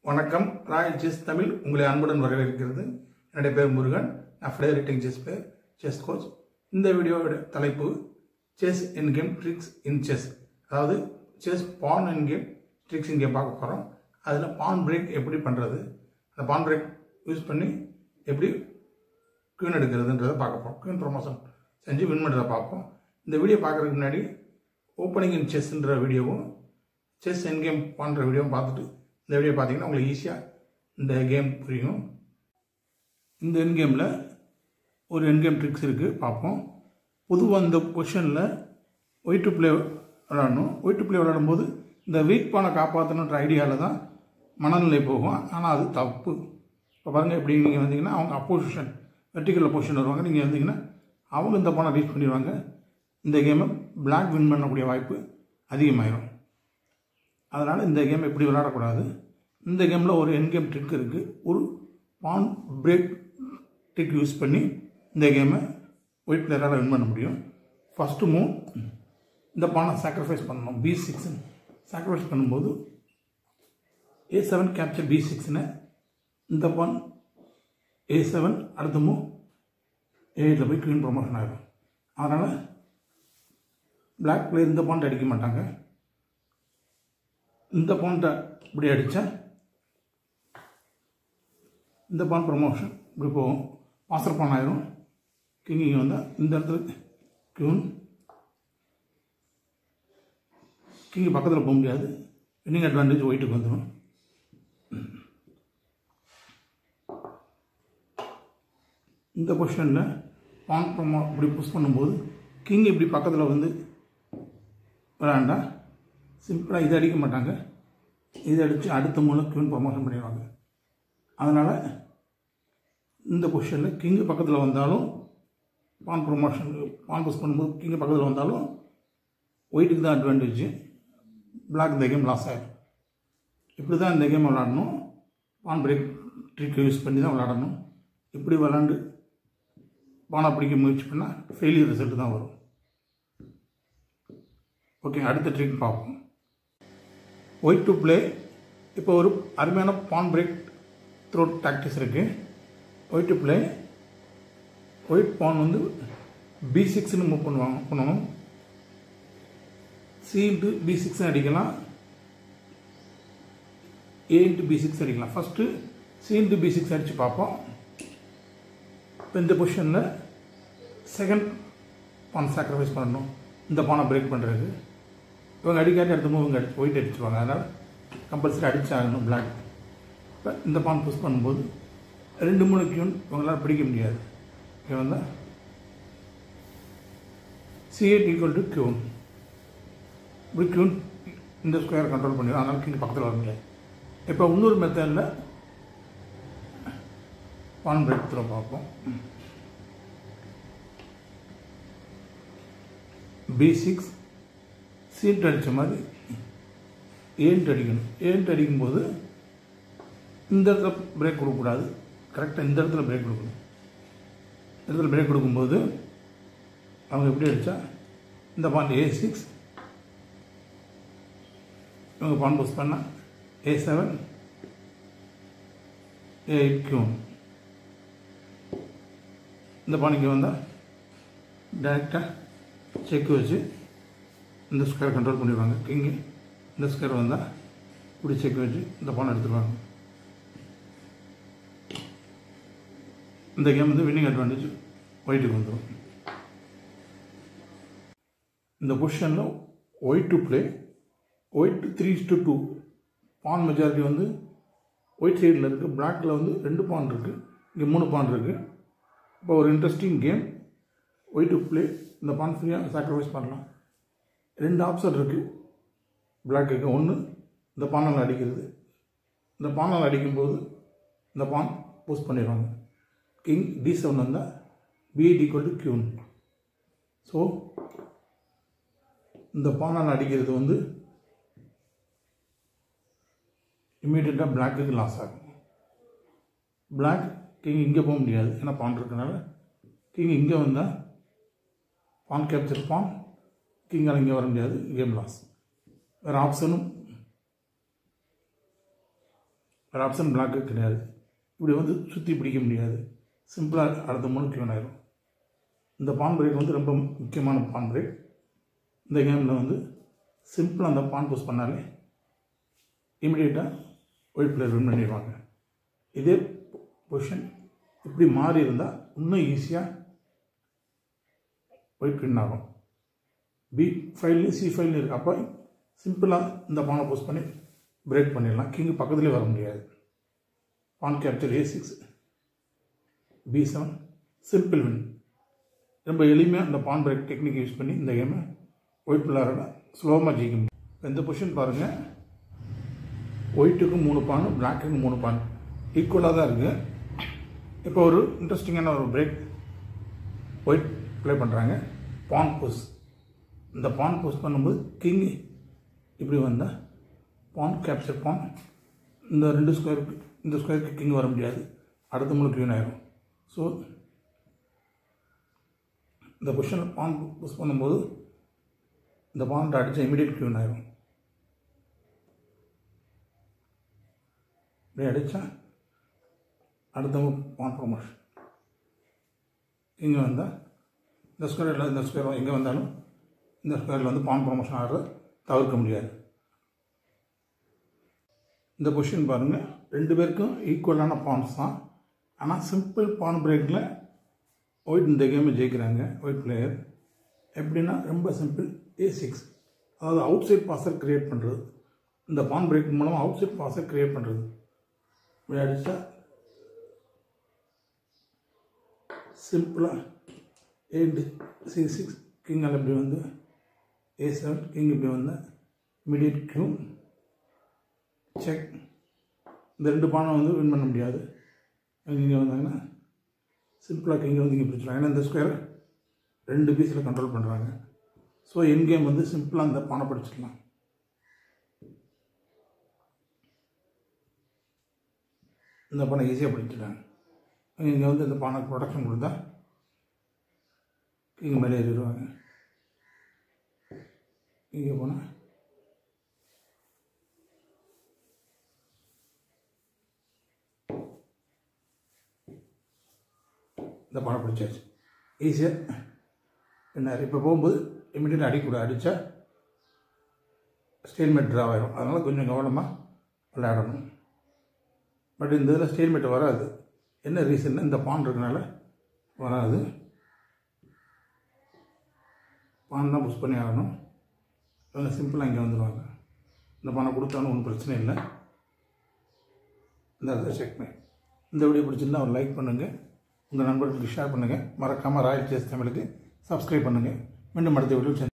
வணக்கம் ராய் செஸ் தமிழ் உங்களை அன்புடன் வரவேற்கிறது என்னுடைய பேர் முருகன் நான் ஃபெடரேட்டிங் செஸ் பேர் செஸ் கோச் இந்த வீடியோவோட தலைப்பு chess endgame tricks in chess அதாவது chess pawn endgame tricks endgame பார்க்க போகிறோம் அதில் பான் பிரேக் எப்படி பண்ணுறது அந்த பான் பிரேக் யூஸ் பண்ணி எப்படி க்யூன் எடுக்கிறதுன்றதை பார்க்க போகிறோம் க்யூன் ப்ரொமோஷன் செஞ்சு வின் பண்ணுறதை பார்ப்போம் இந்த வீடியோ பார்க்குறதுக்கு முன்னாடி ஓப்பனிங் இன் செஸ்ன்ற வீடியோவும் செஸ் என் கேம் பண்ணுற வீடியோவும் பார்த்துட்டு இந்த வீடியோ பார்த்தீங்கன்னா உங்களுக்கு ஈஸியாக இந்த கேம் புரியும் இந்த என் கேமில் ஒரு என் கேம் ட்ரிக்ஸ் இருக்குது பார்ப்போம் பொதுவாக இந்த பொசிஷனில் ஒயிட் டு ப்ளே விளாடணும் ஒயிட் டு ப்ளே விளாடும்போது இந்த வீக் பானை காப்பாற்றணுன்ற ஐடியாவில் தான் மனநிலை போகும் ஆனால் அது தப்பு இப்போ பாருங்கள் இப்படி நீங்கள் வந்தீங்கன்னா அவங்க அப்போசிஷன் வெர்டிக்கல் பொசிஷன் வருவாங்க நீங்கள் வந்தீங்கன்னா அவங்க இந்த பானை ரீச் பண்ணிடுவாங்க இந்த கேமை பிளாக் வின் பண்ணக்கூடிய வாய்ப்பு அதிகமாயிரும் அதனால் இந்த கேம் எப்படி விளையாடக்கூடாது இந்த கேமில் ஒரு என் கேம் ட்ரிக் இருக்குது ஒரு பான் பிரேக் ட்ரிக் யூஸ் பண்ணி இந்த கேமை ஒயிட் பிளேயரால் வின் பண்ண முடியும் ஃபஸ்ட்டு மூவ் இந்த பானை சாக்ரிஃபைஸ் பண்ணணும் பி சிக்ஸ் சாக்ரிஃபைஸ் பண்ணும்போது ஏ செவன் கேப்சர் பி சிக்ஸ்னு இந்த பான் ஏ செவன் அடுத்த மூவ் ஏயில் போய் க்வீன் ப்ரொமோஷன் ஆகிடும் அதனால் பிளாக் பிளேயர் இந்த பாண்ட் அடிக்க மாட்டாங்க இந்த பாண்ட்டை இப்படி அடித்தா இந்த பான் ப்ரொமோஷன் இப்படி போகும் பாசர் பான் ஆயிரும் கிங் இங்கே வந்தால் இந்த இடத்துல கியூன் கிங் பக்கத்தில் போக முடியாது வின்னிங் அட்வான்டேஜ் ஒயிட்டுக்கு வந்துடும் இந்த பொசிஷனில் பான் ப்ரொமோ இப்படி புஷ் பண்ணும்போது கிங் இப்படி பக்கத்தில் வந்து விளாண்டா சிம்பிளாக இதை அடிக்க மாட்டாங்க இதை அடித்து அடுத்த மூலம் கியூன் ப்ரொமோஷன் பண்ணிடுவாங்க அதனால் இந்த பொசிஷனில் கிங்கு பக்கத்தில் வந்தாலும் பான் ப்ரொமோஷன் பான் புஷ் பண்ணும்போது கிங்கு பக்கத்தில் வந்தாலும் ஒயிட்டுக்கு தான் அட்வான்டேஜ் பிளாக் இந்த கேம் லாஸ் ஆகிடும் இப்படி தான் இந்த கேம் விளாடணும் பான் பிரேக் ட்ரிக் யூஸ் பண்ணி தான் விளாடணும் இப்படி விளாண்டு பானை பிடிக்க முயற்சி பண்ணால் ஃபெயிலியர் ரிசல்ட் தான் வரும் ஓகே அடுத்த ட்ரிக் பார்ப்போம் ஒயிட் டு ப்ளே இப்போ ஒரு அருமையான பான் பிரேக் த்ரோ டாக்டிஸ் இருக்குது white to play white pawn வந்து பி சிக்ஸ்னு மூவ் பண்ணுவாங்க பண்ணணும் சி இன்ட்டு பி சிக்ஸ் அடிக்கலாம் ஏ இன்ட்டு பி சிக்ஸ் அடிக்கலாம் first C into B six அடித்து பார்ப்போம் இப்போ இந்த பொசிஷனில் செகண்ட் பான் சாக்ரிஃபைஸ் பண்ணணும் இந்த பானை பிரேக் பண்ணுறது இவங்க அடிக்காட்டி அடுத்த மூவ் இவங்க அடிச்சு ஒயிட் அடிச்சுருவாங்க அதனால் கம்பல்சரி அடிச்சாகணும் பிளாக் இப்போ இந்த பான் புஷ் பண்ணும்போது ரெண்டு மூணு கியூன் இவங்களால் பிடிக்க முடியாது இவன் தான் சிஎட் ஈக்குவல் டு கியூன் இப்படி கியூன் இந்த ஸ்கொயர் கண்ட்ரோல் பண்ணிடும் அதனால் கிங் பக்கத்தில் வர முடியாது இப்போ இன்னொரு மெத்தடில் பான் பிரேக் த்ரோ பார்ப்போம் பி சிக்ஸ் சீட் அடித்த மாதிரி ஏன்ட்டு அடிக்கணும் ஏன்ட்டு அடிக்கும்போது இந்த இடத்துல பிரேக் கொடுக்கக்கூடாது கரெக்டாக இந்த இடத்துல பிரேக் கொடுக்கணும் இந்த இடத்துல பிரேக் கொடுக்கும்போது அவங்க எப்படி அடித்தா இந்த பான் ஏ சிக்ஸ் இவங்க பான் போஸ்ட் பண்ணால் A seven A eight queen இந்த பான் இங்கே வந்தால் டேரெக்டாக செக் வச்சு இந்த ஸ்கொயர் கண்ட்ரோல் பண்ணிடுவாங்க கிங்கு இந்த ஸ்கொயர் வந்தால் இப்படி செக் வச்சு இந்த பானை எடுத்துருவாங்க இந்த கேம் வந்து வின்னிங் அட்வான்டேஜ் ஒயிட்டுக்கு வந்துடும் இந்த பொசிஷனில் white to play white three to two pawn majority வந்து ஒயிட் சைடில் இருக்குது பிளாக்கில் வந்து ரெண்டு பான் இருக்குது இங்கே மூணு பான் இருக்குது இப்போ ஒரு interesting game white to play இந்த பான் ஃப்ரீயாக சாக்ரிஃபைஸ் பண்ணலாம் ரெண்டு ஆப்ஷன் இருக்குது பிளாக்குக்கு ஒன்று இந்த பானால் அடிக்கிறது இந்த பானால் அடிக்கும்போது இந்த பான் போஸ்ட் பண்ணிடுவாங்க கிங் டி செவன் வந்தால் B eight equal to queen so இந்த பானால் அடிக்கிறது வந்து இம்மீடியட்டாக பிளாக்குக்கு லாஸ் ஆகும் பிளாக் கிங் இங்கே போக முடியாது ஏன்னா பான் இருக்கனால கிங் இங்கே வந்தால் பான் கேப்சர் பான் கிங்கால் இங்கே வர முடியாது கேம் லாஸ் வேறு ஆப்ஷனும் வேறு ஆப்ஷன் பிளாக்கு கிடையாது இப்படி வந்து சுற்றி பிடிக்க முடியாது சிம்பிளாக அடுத்த மூணு கியூன் ஆயிரும் இந்த பான் பிரேக் வந்து ரொம்ப முக்கியமான பான் பிரேக் இந்த கேமில் வந்து சிம்பிளாக அந்த பான் புஷ் பண்ணாலே இமிடியேட்டாக ஒயிட் பிளேயர் வின் பண்ணிடுவாங்க இதே பொசிஷன் இப்படி மாறி இருந்தால் இன்னும் ஈஸியாக ஒயிட் வின் ஆகும் பி ஃபைல்லையும் சி ஃபைல்லையும் இருக்குது அப்போ சிம்பிளாக இந்த பானை போஸ்ட் பண்ணி பிரேக் பண்ணிடலாம் கிங்கு பக்கத்துலேயே வர முடியாது pawn capture A six B seven simple win ரொம்ப எளிமையாக இந்த பான் பிரேக் டெக்னிக் யூஸ் பண்ணி இந்த கேமை ஒயிட் பிள்ளாரோட ஸ்லோமாக ஜெயிக்க முடியும் இப்ப இந்த பொசிஷன் பாருங்கள் ஒயிட்டுக்கு மூணு பான் பிளாக்குக்கு மூணு பான் ஈக்குவலாக தான் இருக்குது இப்போ ஒரு இன்ட்ரெஸ்டிங்கான ஒரு பிரேக் ஒயிட் ப்ளே பண்ணுறாங்க பான் புஷ் இந்த பான் புஷ் பண்ணும்போது கிங் இப்படி வந்தால் பான் கேப்சர் பான் இந்த ரெண்டு ஸ்கொயருக்கு இந்த ஸ்கொயருக்கு கிங் வர முடியாது அடுத்த முழு க்ளீன் ஆயிரும் ஸோ இந்த பொசிஷனில் பான் புஷ் பண்ணும்போது இந்த பான் அடித்தா இமீடியட் க்ளீன் ஆயிரும் இப்படி அடித்தா அடுத்த பான் ப்ரொமோஷன் இங்கே வந்தால் இந்த ஸ்கொயரில் இந்த ஸ்கொயர் எங்கே வந்தாலும் இந்த ஸ்கொயரில் வந்து பான் ப்ரொமோஷன் ஆகிறத தவிர்க்க முடியாது இந்த கொஷின் பாருங்கள் ரெண்டு பேருக்கும் ஈக்குவலான பான்ஸ் தான் ஆனால் சிம்பிள் பான் பிரேக்கில் ஒயிட் இந்த கேமை ஜெயிக்கிறாங்க ஒயிட் பிளேயர் எப்படின்னா ரொம்ப சிம்பிள் ஏ சிக்ஸ் அதாவது அவுட் சைட் பாசர் க்ரியேட் பண்ணுறது இந்த பான் பிரேக் மூலமாக அவுட் சைட் பாசர் க்ரியேட் பண்ணுறது இப்படி அடித்தா சிம்பிளாக எயிட் சி சிக்ஸ் கிங்கால் இப்படி வந்து ஏ செவன் கிங் இப்படி வந்து மிடியட் கியூ செக் இந்த ரெண்டு பானம் வந்து வின் பண்ண முடியாது இங்கே வந்தாங்கன்னா சிம்பிளாக கிங்கை வந்து இங்கே பிடிச்சிடலாம் ஏன்னா இந்த ஸ்கொயர் ரெண்டு பீஸில் கண்ட்ரோல் பண்ணுறாங்க ஸோ என் கேம் வந்து சிம்பிளாக அந்த பானை படிச்சிடலாம் இந்த பானை ஈஸியாக படிச்சிட்டாங்க இங்கே வந்து இந்த பானை ப்ரொடக்ஷன் கொடுத்தா இங்கே மேலே ஏறிடுவாங்க இங்கே போனால் இந்த பானை பிடிச்சாச்சு ஈஸியாக என்ன இப்போ போகும்போது இமீடியட் அடிக்கூடாது அடித்தா ஸ்டேல்மேட் ட்ரா ஆயிரும் அதனால் கொஞ்சம் கவனமாக விளையாடணும் பட் இந்த இதில் ஸ்டேல்மேட் வராது என்ன ரீசன் இந்த பான் இருக்கனால வராது பான் தான் புஷ் பண்ணி ஆகணும் இவங்க சிம்பிளாக இங்கே வந்துடுவாங்க இந்த பானை கொடுத்தாலும் ஒன்றும் பிரச்சனை இல்லை இந்த இடத்துல செக் பண்ணி இந்த வீடியோ பிடிச்சிருந்தா ஒரு லைக் பண்ணுங்கள் உங்கள் நண்பர்களுக்கு ஷேர் பண்ணுங்கள் மறக்காமல் ராயல் சேஸ் தமிழுக்கு சப்ஸ்கிரைப் பண்ணுங்கள் மீண்டும் அடுத்த வீடியோ